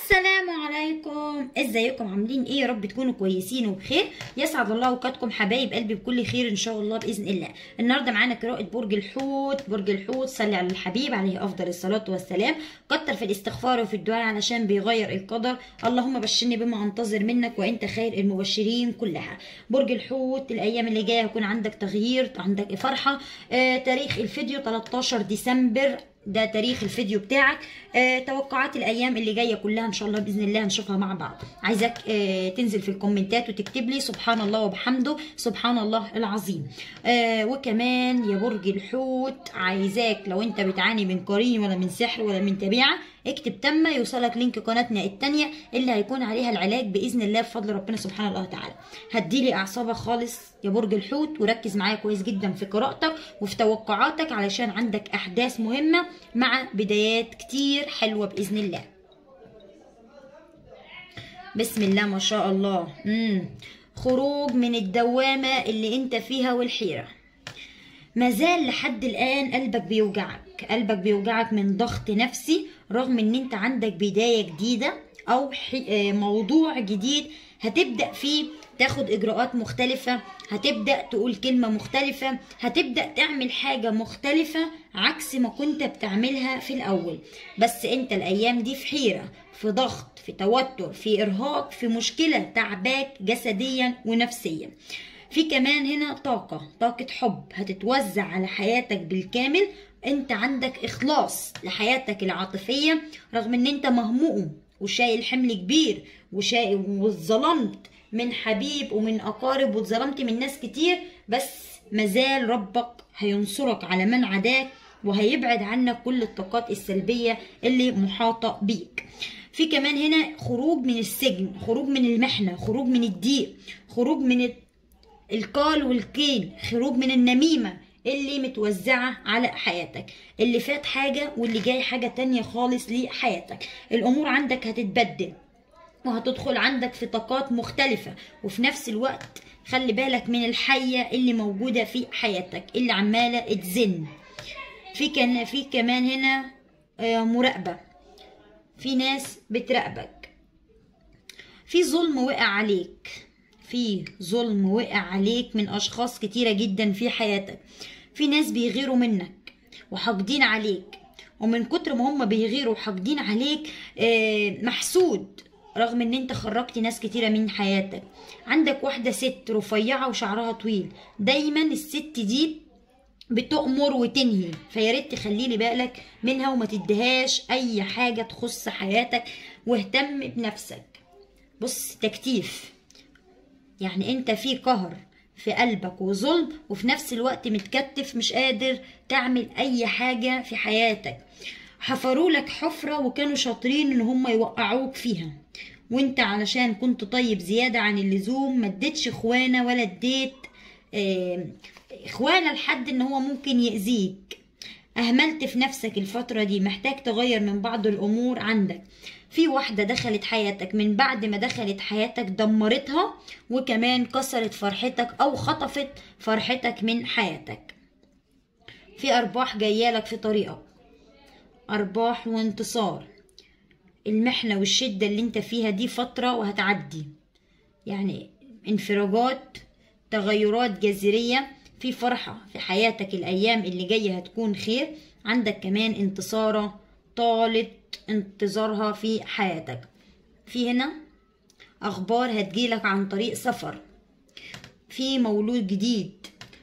السلام عليكم ازيكم عاملين ايه يا رب تكونوا كويسين وبخير يسعد الله اوقاتكم حبايب قلبي بكل خير ان شاء الله باذن الله النهارده معانا قراءه برج الحوت برج الحوت صلي على الحبيب عليه افضل الصلاه والسلام كتر في الاستغفار وفي الدعاء علشان بيغير القدر اللهم بشرني بما انتظر منك وانت خير المبشرين كلها برج الحوت الايام اللي جايه هيكون عندك تغيير عندك فرحه آه تاريخ الفيديو 13 ديسمبر ده تاريخ الفيديو بتاعك آه، توقعات الايام اللي جايه كلها ان شاء الله باذن الله هنشوفها مع بعض عايزك آه، تنزل في الكومنتات وتكتب لي سبحان الله وبحمده سبحان الله العظيم آه، وكمان يا برج الحوت عايزاك لو انت بتعاني من قرين ولا من سحر ولا من تبيعه اكتب تم يوصلك لينك قناتنا التانية اللي هيكون عليها العلاج باذن الله بفضل ربنا سبحانه الله تعالى هديلي اعصابك خالص يا برج الحوت وركز معايا كويس جدا في قراءتك وفي توقعاتك علشان عندك احداث مهمه مع بدايات كتير حلوه باذن الله بسم الله ما شاء الله مم. خروج من الدوامه اللي انت فيها والحيره مازال لحد الآن قلبك بيوجعك قلبك بيوجعك من ضغط نفسي رغم ان انت عندك بداية جديدة او حي- آه، موضوع جديد هتبدأ فيه تاخد اجراءات مختلفة هتبدأ تقول كلمة مختلفة هتبدأ تعمل حاجة مختلفة عكس ما كنت بتعملها في الاول بس انت الايام دي في حيرة في ضغط في توتر في ارهاق في مشكلة تعباك جسديا ونفسيا في كمان هنا طاقة طاقة حب هتتوزع على حياتك بالكامل انت عندك اخلاص لحياتك العاطفية رغم ان انت مهموم وشايل حمل كبير وشايل واتظلمت من حبيب ومن اقارب واتظلمت من ناس كتير بس مازال ربك هينصرك على من عداك وهيبعد عنك كل الطاقات السلبية اللي محاطة بيك في كمان هنا خروج من السجن خروج من المحنة خروج من الضيق خروج من الت- القال والكيل خروج من النميمة اللي متوزعة على حياتك اللي فات حاجة واللي جاي حاجة تانية خالص لحياتك الأمور عندك هتتبدل وهتدخل عندك في طاقات مختلفة وفي نفس الوقت خلي بالك من الحية اللي موجودة في حياتك اللي عمالة تزن في كان في كمان هنا آه، مراقبة في ناس بتراقبك في ظلم وقع عليك في ظلم وقع عليك من اشخاص كتيره جدا في حياتك في ناس بيغيروا منك وحاقدين عليك ومن كتر ما هم بيغيروا وحاقدين عليك آه، محسود رغم ان انت خرجت ناس كتيرة من حياتك عندك واحدة ست رفيعة وشعرها طويل دايما الست دي بتؤمر وتنهي فيا ريت تخلي لي بالك منها وما تديهاش اي حاجه تخص حياتك واهتم بنفسك بص تكتيف يعني انت في قهر في قلبك وظلم وفي نفس الوقت متكتف مش قادر تعمل اي حاجه في حياتك حفروا لك حفره وكانوا شاطرين ان هم يوقعوك فيها وانت علشان كنت طيب زياده عن اللزوم ما اديتش اخوانه ولا اديت آه، اخوانه لحد ان هو ممكن يأذيك اهملت في نفسك الفترة دي محتاج تغير من بعض الامور عندك في واحدة دخلت حياتك من بعد ما دخلت حياتك دمرتها وكمان كسرت فرحتك او خطفت فرحتك من حياتك في ارباح جايالك في طريقك ارباح وانتصار المحنة والشدة اللي انت فيها دي فترة وهتعدي يعني انفراجات تغيرات جذرية في فرحة في حياتك الأيام اللي جاية هتكون خير عندك كمان انتصارة طالت انتظارها في حياتك في هنا أخبار هتجيلك عن طريق سفر في مولود جديد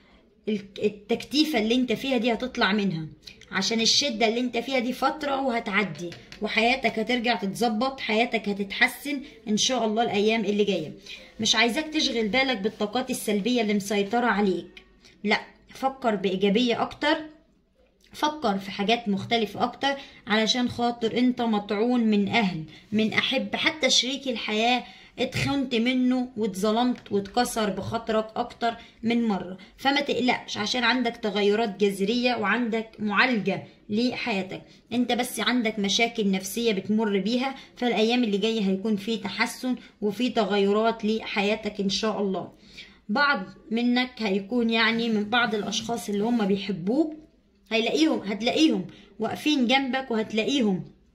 التكتيفة اللي انت فيها دي هتطلع منها عشان الشدة اللي انت فيها دي فترة وهتعدي وحياتك هترجع تتظبط حياتك هتتحسن ان شاء الله الايام اللي جاية مش عايزاك تشغل بالك بالطاقات السلبية اللي مسيطرة عليك لا فكر بإيجابية اكتر فكر في حاجات مختلفة أكتر علشان خاطر أنت مطعون من أهل من أحب حتى شريك الحياة اتخنت منه واتظلمت واتكسر بخاطرك أكتر من مرة فما تقلقش عشان عندك تغيرات جذرية وعندك معالجة لحياتك انت بس عندك مشاكل نفسية بتمر بيها فالأيام اللي جاية هيكون في تحسن وفي تغيرات لحياتك إن شاء الله بعض منك هيكون يعني من بعض الأشخاص اللي هم بيحبوك هيلاقيهم هتلاقيهم واقفين جنبك وهتلاقيهم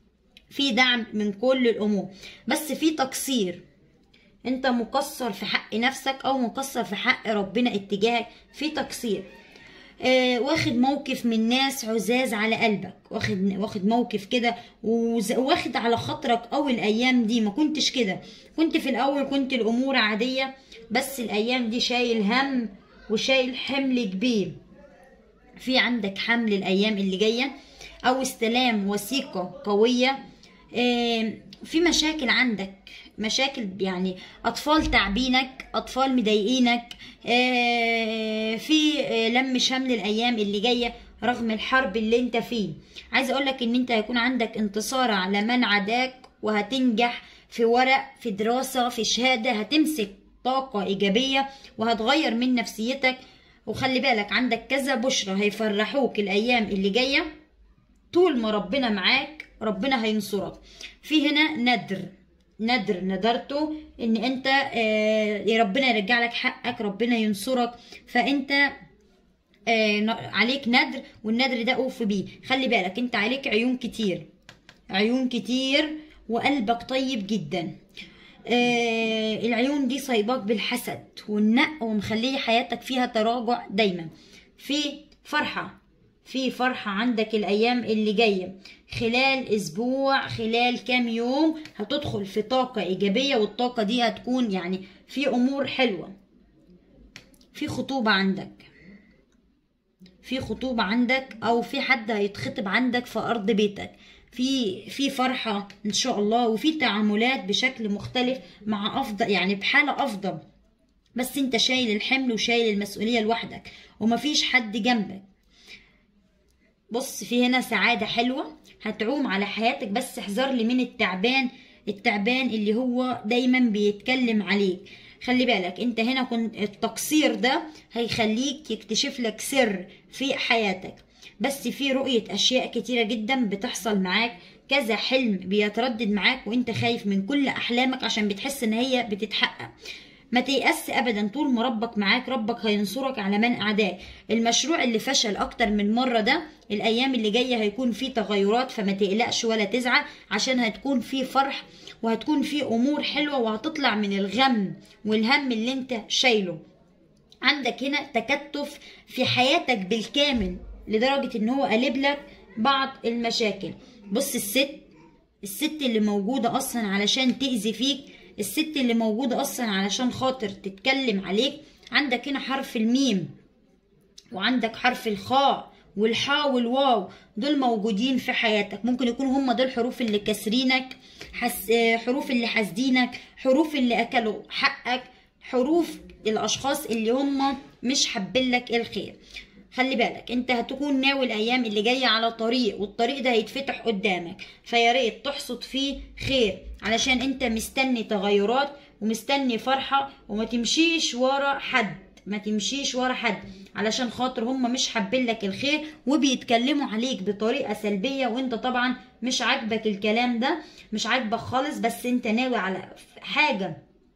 في دعم من كل الامور بس في تقصير انت مقصر في حق نفسك او مقصر في حق ربنا اتجاهك في تقصير آه واخد موقف من ناس عزاز على قلبك واخد واخد موقف كده وز- واخد على خاطرك اول الايام دي ما كنتش كده كنت في الاول كنت الامور عاديه بس الايام دي شايل هم وشايل حمل كبير في عندك حمل الايام اللي جايه او استلام وثيقه قويه آه، في مشاكل عندك مشاكل يعني اطفال تعبينك اطفال مضايقينك آه، في آه، لم شمل الايام اللي جايه رغم الحرب اللي انت فيه عايزه اقولك ان انت هيكون عندك انتصار على من عداك وهتنجح في ورق في دراسه في شهاده هتمسك طاقه ايجابيه وهتغير من نفسيتك وخلي بالك عندك كذا بشرة هيفرحوك الأيام اللي جاية طول ما ربنا معاك ربنا هينصرك في هنا ندر ندر ندرته ان انت آه ربنا يرجع لك حقك ربنا ينصرك فانت آه ن- عليك ندر والندر ده اوف بيه خلي بالك انت عليك عيون كتير عيون كتير وقلبك طيب جدا آه العيون دي صايباك بالحسد والنق ومخليه حياتك فيها تراجع دايما في فرحة في فرحة عندك الأيام اللي جاية خلال أسبوع خلال كام يوم هتدخل في طاقة إيجابية والطاقة دي هتكون يعني في أمور حلوة في خطوبة عندك في خطوبة عندك أو في حد هيتخطب عندك في أرض بيتك في في فرحة إن شاء الله وفي تعاملات بشكل مختلف مع أفضل يعني بحالة أفضل بس أنت شايل الحمل وشايل المسؤولية لوحدك ومفيش حد جنبك بص في هنا سعادة حلوة هتعوم على حياتك بس احذر لي من التعبان التعبان اللي هو دايما بيتكلم عليك خلي بالك انت هنا كنت التقصير ده هيخليك يكتشف لك سر في حياتك بس في رؤية اشياء كتيرة جدا بتحصل معاك كذا حلم بيتردد معاك وانت خايف من كل احلامك عشان بتحس ان هي بتتحقق ما تيأس ابدا طول ما ربك معاك ربك هينصرك على من اعداك المشروع اللي فشل اكتر من مره ده الايام اللي جايه هيكون فيه تغيرات فما تقلقش ولا تزعل عشان هتكون فيه فرح وهتكون فيه امور حلوه وهتطلع من الغم والهم اللي انت شايله عندك هنا تكتف في حياتك بالكامل لدرجة ان هو قلب لك بعض المشاكل بص الست الست اللي موجودة اصلا علشان تأذي فيك الست اللي موجودة اصلا علشان خاطر تتكلم عليك عندك هنا حرف الميم وعندك حرف الخاء والحاء والواو دول موجودين في حياتك ممكن يكونوا هم دول حروف اللي كسرينك حس... حروف اللي حاسدينك حروف اللي اكلوا حقك حروف الاشخاص اللي هم مش حابين لك الخير خلي بالك انت هتكون ناوي الايام اللي جايه على طريق والطريق ده هيتفتح قدامك فيا ريت تحصد فيه خير علشان انت مستني تغيرات ومستني فرحه وما تمشيش ورا حد ما تمشيش ورا حد علشان خاطر هم مش حابين لك الخير وبيتكلموا عليك بطريقه سلبيه وانت طبعا مش عاجبك الكلام ده مش عاجبك خالص بس انت ناوي على حاجه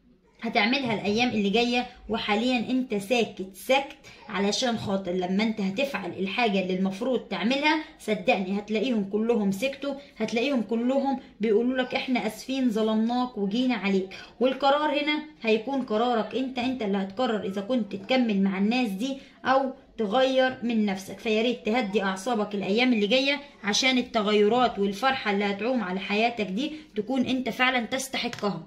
هتعملها الايام اللي جايه وحاليا انت ساكت ساكت علشان خاطر لما انت هتفعل الحاجه اللي المفروض تعملها صدقني هتلاقيهم كلهم سكتوا هتلاقيهم كلهم بيقولوا لك احنا اسفين ظلمناك وجينا عليك والقرار هنا هيكون قرارك انت انت اللي هتقرر اذا كنت تكمل مع الناس دي او تغير من نفسك فيا ريت تهدي اعصابك الايام اللي جايه عشان التغيرات والفرحه اللي هتعوم على حياتك دي تكون انت فعلا تستحقها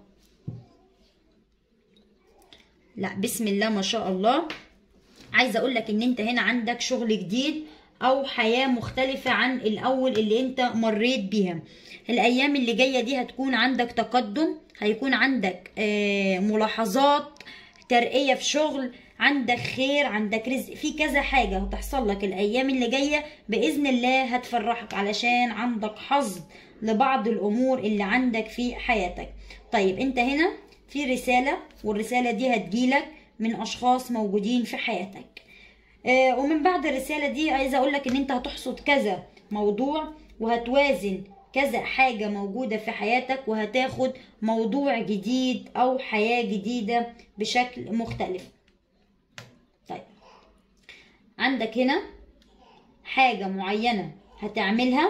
لا بسم الله ما شاء الله عايزه اقول لك ان انت هنا عندك شغل جديد او حياه مختلفه عن الاول اللي انت مريت بيها الايام اللي جايه دي هتكون عندك تقدم هيكون عندك آه، ملاحظات ترقيه في شغل عندك خير عندك رزق في كذا حاجه هتحصل لك الايام اللي جايه باذن الله هتفرحك علشان عندك حظ لبعض الامور اللي عندك في حياتك طيب انت هنا في رساله والرساله دي هتجيلك من اشخاص موجودين في حياتك آه، ومن بعد الرسالة دي عايزة أقولك إن أنت هتحصد كذا موضوع وهتوازن كذا حاجة موجودة في حياتك وهتاخد موضوع جديد أو حياة جديدة بشكل مختلف طيب عندك هنا حاجة معينة هتعملها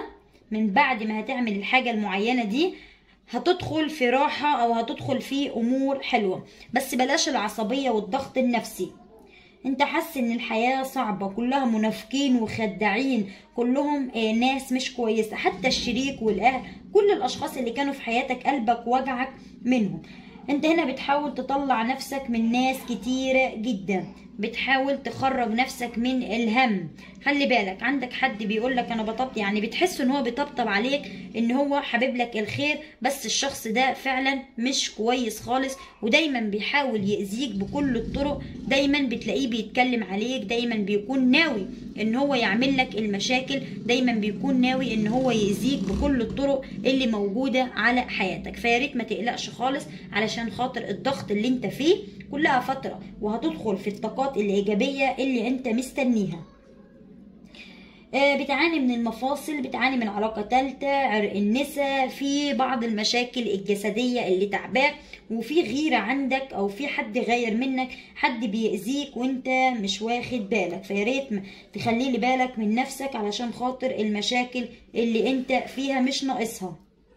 من بعد ما هتعمل الحاجة المعينة دي هتدخل في راحة أو هتدخل في أمور حلوة بس بلاش العصبية والضغط النفسي انت حاسس ان الحياة صعبة كلها منافقين وخداعين كلهم آه، ناس مش كويسة حتى الشريك والاهل كل الاشخاص اللي كانوا في حياتك قلبك وجعك منهم انت هنا بتحاول تطلع نفسك من ناس كتيرة جدا بتحاول تخرج نفسك من الهم خلي بالك عندك حد بيقول لك انا بطبط يعني بتحس ان هو بيطبطب عليك ان هو حابب لك الخير بس الشخص ده فعلا مش كويس خالص ودايما بيحاول يأذيك بكل الطرق دايما بتلاقيه بيتكلم عليك دايما بيكون ناوي ان هو يعمل لك المشاكل دايما بيكون ناوي ان هو يأذيك بكل الطرق اللي موجودة على حياتك فيا ريت ما تقلقش خالص علشان خاطر الضغط اللي انت فيه كلها فترة وهتدخل في الطاقات الإيجابية اللي انت مستنيها آه، بتعاني من المفاصل بتعاني من علاقة تالتة عرق النسا في بعض المشاكل الجسدية اللي تعباك وفي غيرة عندك أو في حد غير منك حد بيأذيك وانت مش واخد بالك فياريت م- تخلي لي بالك من نفسك علشان خاطر المشاكل اللي انت فيها مش ناقصها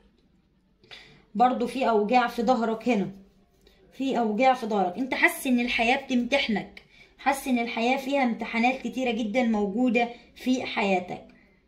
برضو في أوجاع في ظهرك هنا في أوجاع في ظهرك انت حاسس ان الحياة بتمتحنك حاسس ان الحياة فيها امتحانات كتيرة جدا موجودة في حياتك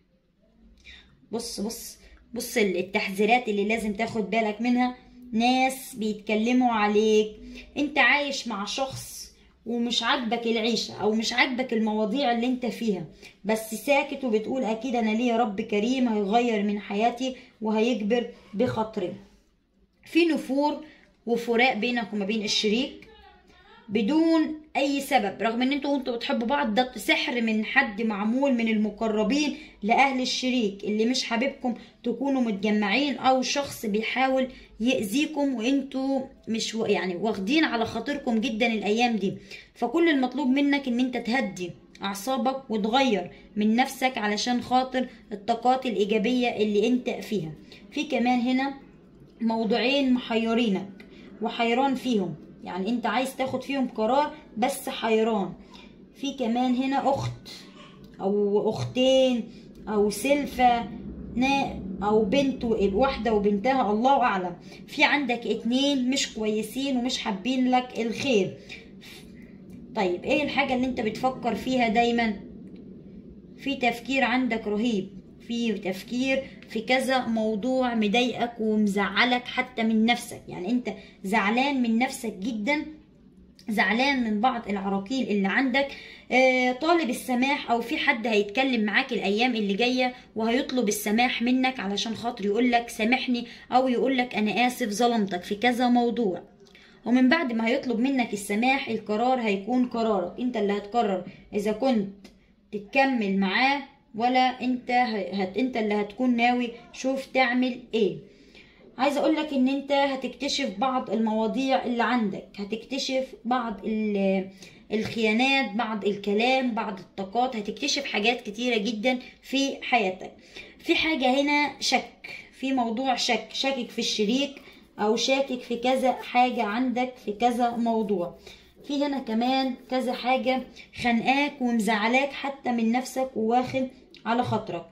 بص بص بص التحذيرات اللي لازم تاخد بالك منها ناس بيتكلموا عليك انت عايش مع شخص ومش عاجبك العيشة او مش عاجبك المواضيع اللي انت فيها بس ساكت وبتقول اكيد انا ليا رب كريم هيغير من حياتي وهيجبر بخاطري في نفور وفراق بينك وما بين الشريك بدون اي سبب رغم ان انتوا وانتوا بتحبوا بعض ده سحر من حد معمول من المقربين لاهل الشريك اللي مش حاببكم تكونوا متجمعين او شخص بيحاول يأذيكم وانتوا مش و- يعني واخدين على خاطركم جدا الايام دي فكل المطلوب منك ان انت تهدي اعصابك وتغير من نفسك علشان خاطر الطاقات الايجابيه اللي انت فيها في كمان هنا موضوعين محيرينك وحيران فيهم يعني انت عايز تاخد فيهم قرار بس حيران في كمان هنا اخت او اختين او سلفة نا- او بنت و- واحدة وبنتها الله اعلم في عندك اتنين مش كويسين ومش حابين لك الخير طيب ايه الحاجة اللي انت بتفكر فيها دايما في تفكير عندك رهيب في تفكير في كذا موضوع مضايقك ومزعلك حتى من نفسك يعني انت زعلان من نفسك جدا زعلان من بعض العراقيل اللي عندك آه، طالب السماح او في حد هيتكلم معاك الايام اللي جايه وهيطلب السماح منك علشان خاطر يقولك سامحني او يقولك انا اسف ظلمتك في كذا موضوع ومن بعد ما هيطلب منك السماح القرار هيكون قرارك انت اللي هتقرر اذا كنت تتكمل معاه ولا انت هت انت اللي هتكون ناوي شوف تعمل ايه عايزه اقول لك ان انت هتكتشف بعض المواضيع اللي عندك هتكتشف بعض ال- الخيانات بعض الكلام بعض الطاقات هتكتشف حاجات كتيره جدا في حياتك في حاجه هنا شك في موضوع شك شاكك في الشريك او شاكك في كذا حاجه عندك في كذا موضوع في هنا كمان كذا حاجه خانقاك ومزعلاك حتى من نفسك وواخد على خاطرك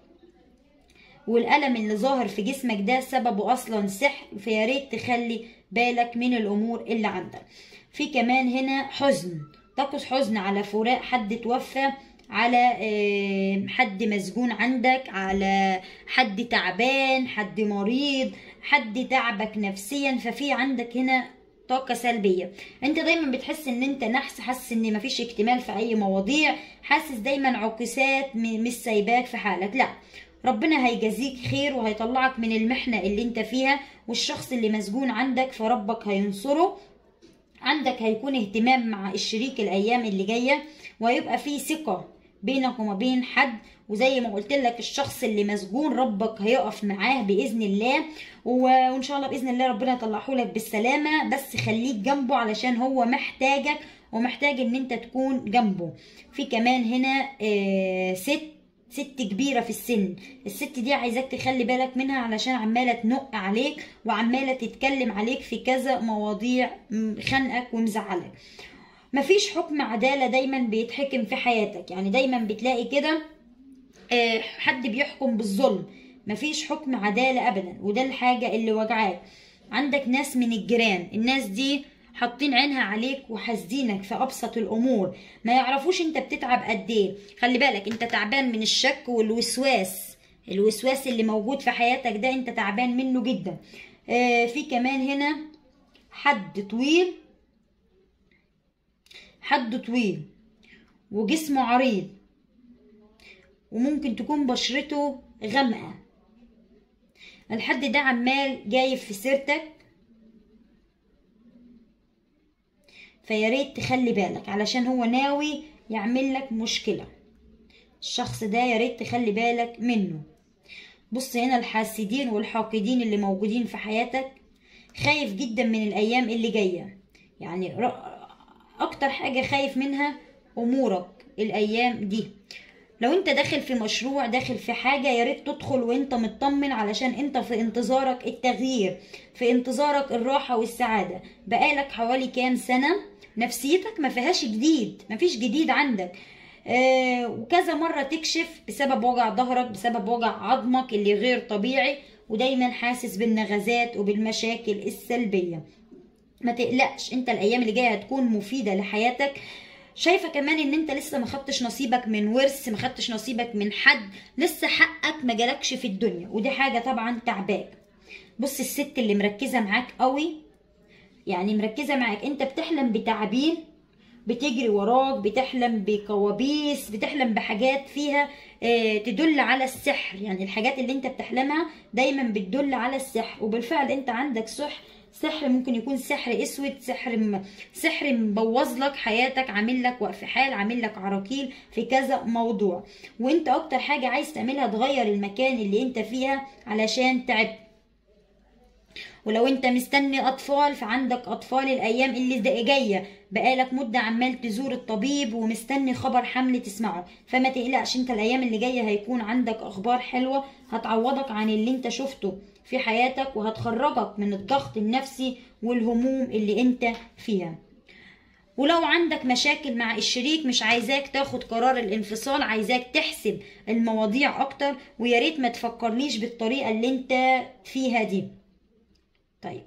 والألم اللي ظاهر في جسمك ده سببه أصلا سحر فيا ريت تخلي بالك من الأمور اللي عندك في كمان هنا حزن طقس حزن على فراق حد توفى على آه، حد مسجون عندك على حد تعبان حد مريض حد تعبك نفسيا ففي عندك هنا طاقة سلبية انت دايما بتحس ان انت نحس حاسس ان مفيش اكتمال في اي مواضيع حاسس دايما عكسات م- مش سايباك في حالك لا ربنا هيجازيك خير وهيطلعك من المحنة اللي انت فيها والشخص اللي مسجون عندك فربك هينصره عندك هيكون اهتمام مع الشريك الايام اللي جايه وهيبقى في ثقه بينك وما بين حد وزي ما قلت لك الشخص اللي مسجون ربك هيقف معاه باذن الله و- وان شاء الله باذن الله ربنا يطلعه لك بالسلامه بس خليك جنبه علشان هو محتاجك ومحتاج ان انت تكون جنبه في كمان هنا آه، ست ست كبيرة في السن الست دي عايزاك تخلي بالك منها علشان عمالة تنق عليك وعمالة تتكلم عليك في كذا مواضيع م- خانقك ومزعلك مفيش حكم عدالة دايما بيتحكم في حياتك يعني دايما بتلاقي كده آه، حد بيحكم بالظلم مفيش حكم عدالة ابدا وده الحاجة اللي وجعاك عندك ناس من الجيران الناس دي حاطين عينها عليك وحاسدينك في ابسط الامور ما يعرفوش انت بتتعب قد ايه خلي بالك انت تعبان من الشك والوسواس الوسواس اللي موجود في حياتك ده انت تعبان منه جدا آه في كمان هنا حد طويل حد طويل وجسمه عريض وممكن تكون بشرته غامقة الحد ده عمال جايب في سيرتك فيا ريت تخلي بالك علشان هو ناوي يعمل لك مشكلة الشخص ده يا ريت تخلي بالك منه بص هنا الحاسدين والحاقدين اللي موجودين في حياتك خايف جدا من الايام اللي جايه يعني اكتر حاجه خايف منها امورك الايام دي لو انت داخل في مشروع داخل في حاجة يا ريت تدخل وانت مطمن علشان انت في انتظارك التغيير في انتظارك الراحة والسعادة بقالك حوالي كام سنة نفسيتك ما فيهاش جديد ما فيش جديد عندك آه وكذا مرة تكشف بسبب وجع ظهرك بسبب وجع عظمك اللي غير طبيعي ودايما حاسس بالنغزات وبالمشاكل السلبية ما تقلقش انت الايام اللي جايه هتكون مفيده لحياتك شايفه كمان ان انت لسه ما خدتش نصيبك من ورث ما خدتش نصيبك من حد لسه حقك ما جالكش في الدنيا ودي حاجه طبعا تعباك بص الست اللي مركزه معاك قوي يعني مركزه معاك انت بتحلم بتعابين بتجري وراك بتحلم بكوابيس بتحلم بحاجات فيها اه تدل على السحر يعني الحاجات اللي انت بتحلمها دايما بتدل على السحر وبالفعل انت عندك سحر سحر ممكن يكون سحر اسود سحر م... سحر مبوظ لك حياتك عامل لك وقف حال عامل لك عراقيل في كذا موضوع وانت اكتر حاجه عايز تعملها تغير المكان اللي انت فيها علشان تعب ولو انت مستني اطفال فعندك اطفال الايام اللي جايه بقالك مده عمال تزور الطبيب ومستني خبر حمل تسمعه فما تقلقش انت الايام اللي جايه هيكون عندك اخبار حلوه هتعوضك عن اللي انت شفته في حياتك وهتخرجك من الضغط النفسي والهموم اللي انت فيها ولو عندك مشاكل مع الشريك مش عايزاك تاخد قرار الانفصال عايزاك تحسب المواضيع اكتر ويا ريت ما تفكرليش بالطريقه اللي انت فيها دي طيب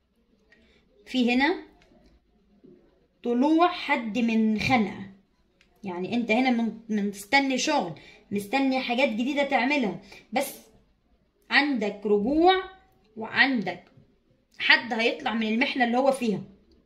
في هنا طلوع حد من خنقه يعني انت هنا من مستني شغل مستني حاجات جديده تعملها بس عندك رجوع وعندك حد هيطلع من المحنه اللي هو فيها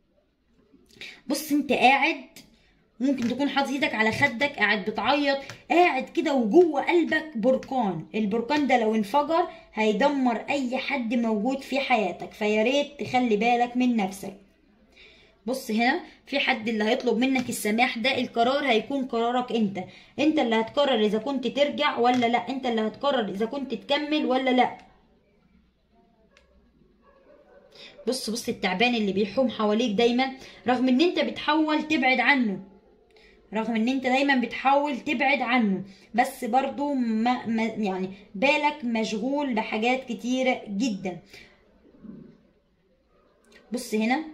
بص انت قاعد ممكن تكون حاطط ايدك على خدك قاعد بتعيط قاعد كده وجوه قلبك بركان البركان ده لو انفجر هيدمر اي حد موجود في حياتك فيا ريت تخلي بالك من نفسك بص هنا في حد اللي هيطلب منك السماح ده القرار هيكون قرارك انت انت اللي هتقرر اذا كنت ترجع ولا لا انت اللي هتقرر اذا كنت تكمل ولا لا بص بص التعبان اللي بيحوم حواليك دايما رغم ان انت بتحاول تبعد عنه رغم ان انت دايما بتحاول تبعد عنه بس برضو ما ما يعني بالك مشغول بحاجات كتيرة جدا بص هنا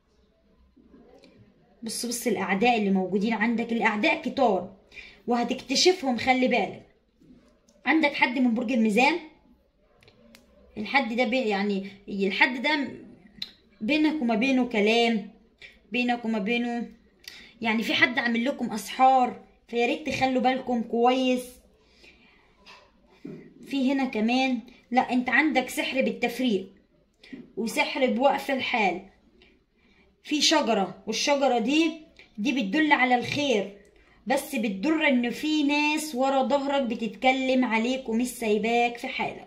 بص بص الاعداء اللي موجودين عندك الاعداء كتار وهتكتشفهم خلي بالك عندك حد من برج الميزان الحد ده بي يعني الحد ده بينك وما بينه كلام بينك وما بينه يعني في حد عامل لكم اسحار فيا ريت تخلوا بالكم كويس في هنا كمان لا انت عندك سحر بالتفريق وسحر بوقف الحال في شجرة والشجرة دي دي بتدل على الخير بس بتضر ان في ناس ورا ظهرك بتتكلم عليك ومش سايباك في حالك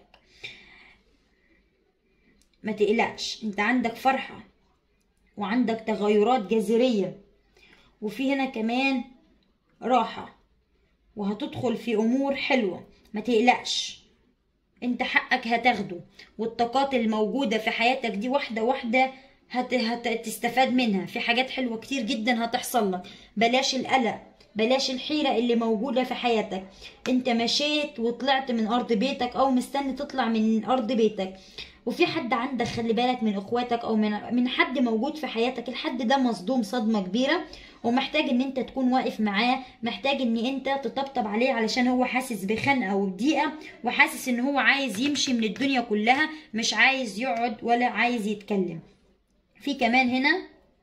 ما تقلقش انت عندك فرحة وعندك تغيرات جذرية وفي هنا كمان راحة وهتدخل في امور حلوة ما تقلقش انت حقك هتاخده والطاقات الموجودة في حياتك دي واحدة واحدة هت... هتستفاد منها في حاجات حلوة كتير جدا هتحصل لك بلاش القلق بلاش الحيرة اللي موجودة في حياتك انت مشيت وطلعت من ارض بيتك او مستني تطلع من ارض بيتك وفي حد عندك خلي بالك من اخواتك او من من حد موجود في حياتك الحد ده مصدوم صدمه كبيره ومحتاج ان انت تكون واقف معاه محتاج ان انت تطبطب عليه علشان هو حاسس بخنقه وبضيقه وحاسس ان هو عايز يمشي من الدنيا كلها مش عايز يقعد ولا عايز يتكلم في كمان هنا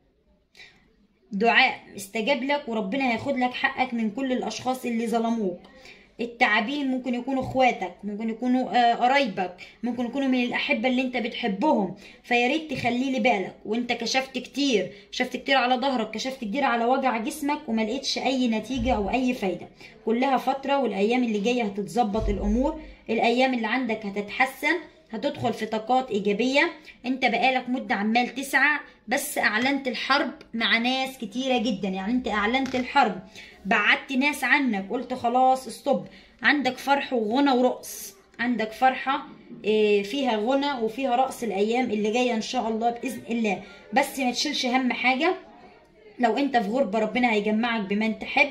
دعاء استجاب لك وربنا هياخد لك حقك من كل الاشخاص اللي ظلموك التعابين ممكن يكونوا اخواتك ممكن يكونوا آه، قرايبك ممكن يكونوا من الاحبه اللي انت بتحبهم فيا ريت تخلي لي بالك وانت كشفت كتير كشفت كتير على ظهرك كشفت كتير على وجع جسمك وما لقيتش اي نتيجه او اي فايده كلها فتره والايام اللي جايه هتتظبط الامور الايام اللي عندك هتتحسن هتدخل في طاقات ايجابيه انت بقالك مده عمال تسعى بس اعلنت الحرب مع ناس كتيره جدا يعني انت اعلنت الحرب بعدت ناس عنك قلت خلاص استوب عندك فرح وغنى ورقص عندك فرحة إيه، فيها غنى وفيها رقص الأيام اللي جاية إن شاء الله بإذن الله بس ما تشيلش هم حاجة لو انت في غربة ربنا هيجمعك بمن تحب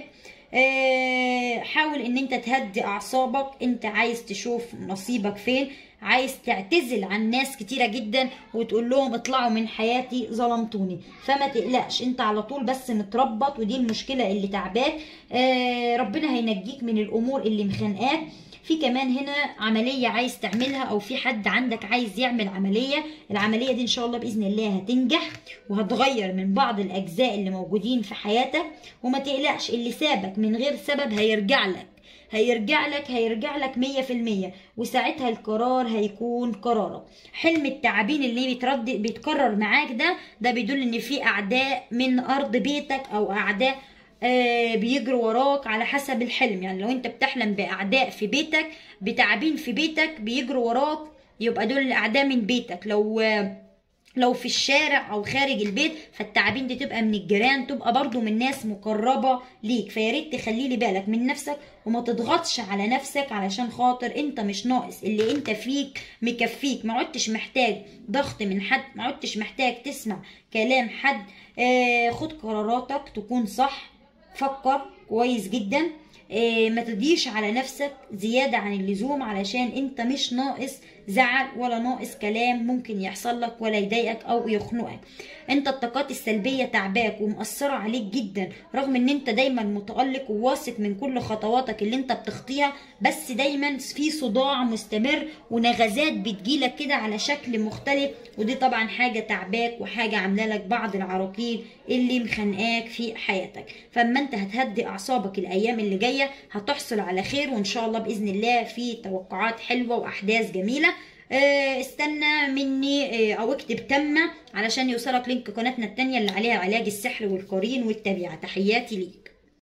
آه، حاول ان انت تهدي اعصابك انت عايز تشوف نصيبك فين عايز تعتزل عن ناس كتيرة جدا وتقول لهم اطلعوا من حياتي ظلمتوني فما تقلقش انت على طول بس متربط ودي المشكلة اللي تعباك آه، ربنا هينجيك من الامور اللي مخانقاك في كمان هنا عملية عايز تعملها او في حد عندك عايز يعمل عملية العملية دي ان شاء الله باذن الله هتنجح وهتغير من بعض الاجزاء اللي موجودين في حياتك وما تقلقش اللي سابك من غير سبب هيرجع لك هيرجع لك هيرجع لك مية في المية وساعتها القرار هيكون قرارك حلم التعابين اللي بيترد بيتكرر معاك ده ده بيدل ان في اعداء من ارض بيتك او اعداء آه، بيجروا وراك على حسب الحلم يعني لو انت بتحلم باعداء في بيتك بتعابين في بيتك بيجروا وراك يبقى دول الاعداء من بيتك لو آه، لو في الشارع او خارج البيت فالتعابين دي تبقى من الجيران تبقى برضو من ناس مقربة ليك فيا ريت تخلي لي بالك من نفسك وما تضغطش على نفسك علشان خاطر انت مش ناقص اللي انت فيك مكفيك ما عدتش محتاج ضغط من حد ما عدتش محتاج تسمع كلام حد آه خد قراراتك تكون صح فكر كويس جدا آه، ما تديش على نفسك زيادة عن اللزوم علشان انت مش ناقص زعل ولا ناقص كلام ممكن يحصل لك ولا يضايقك او يخنقك انت الطاقات السلبية تعباك ومأثرة عليك جدا رغم ان انت دايما متألق وواثق من كل خطواتك اللي انت بتخطيها بس دايما في صداع مستمر ونغزات بتجيلك كده على شكل مختلف ودي طبعا حاجة تعباك وحاجة عاملة لك بعض العراقيل اللي مخنقاك في حياتك فاما انت هتهدي اعصابك الايام اللي جاية هتحصل على خير وان شاء الله باذن الله في توقعات حلوة واحداث جميلة آه، استنى مني آه، او اكتب تم علشان يوصلك لينك قناتنا التانية اللي عليها علاج السحر والقرين والتبعة تحياتي ليك